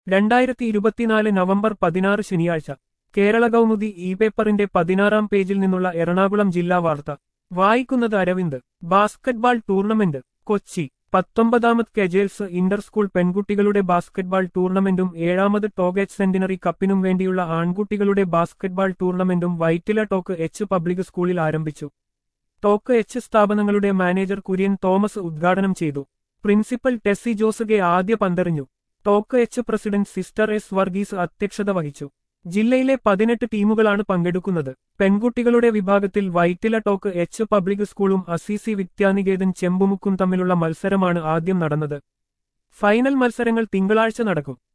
രണ്ടായിരത്തി ഇരുപത്തിനാല് നവംബർ പതിനാറ് ശനിയാഴ്ച കേരള കൗമുദി ഇ പേപ്പറിന്റെ പതിനാറാം പേജിൽ നിന്നുള്ള എറണാകുളം ജില്ലാ വാർത്ത വായിക്കുന്നത് അരവിന്ദ് ബാസ്കറ്റ്ബാൾ ടൂർണമെന്റ് കൊച്ചി പത്തൊമ്പതാമത് കെജേൽസ് ഇന്റർ സ്കൂൾ പെൺകുട്ടികളുടെ ബാസ്കറ്റ്ബാൾ ടൂർണമെന്റും ഏഴാമത് ടോഗേറ്റ് സെന്റിനറി കപ്പിനും വേണ്ടിയുള്ള ആൺകുട്ടികളുടെ ബാസ്കറ്റ്ബാൾ ടൂർണമെന്റും വൈറ്റില ടോക്ക് എച്ച് പബ്ലിക് സ്കൂളിൽ ആരംഭിച്ചു ടോക്ക് എച്ച് സ്ഥാപനങ്ങളുടെ മാനേജർ കുര്യൻ തോമസ് ഉദ്ഘാടനം ചെയ്തു പ്രിൻസിപ്പൽ ടെസ്സി ജോസുകെ ആദ്യ പന്തെറിഞ്ഞു Toc H president sister S Varghese അധ്യക്ഷത വഹിച്ചു ജില്ലയിലെ പതിനെട്ട് ടീമുകളാണ് പങ്കെടുക്കുന്നത് പെൺകുട്ടികളുടെ വിഭാഗത്തിൽ വൈറ്റില ടോക്ക് എച്ച് പബ്ലിക് സ്കൂളും അസീസി വിദ്യാനികേതൻ ചെമ്പുമുക്കും തമ്മിലുള്ള മത്സരമാണ് ആദ്യം നടന്നത് ഫൈനൽ മത്സരങ്ങൾ തിങ്കളാഴ്ച നടക്കും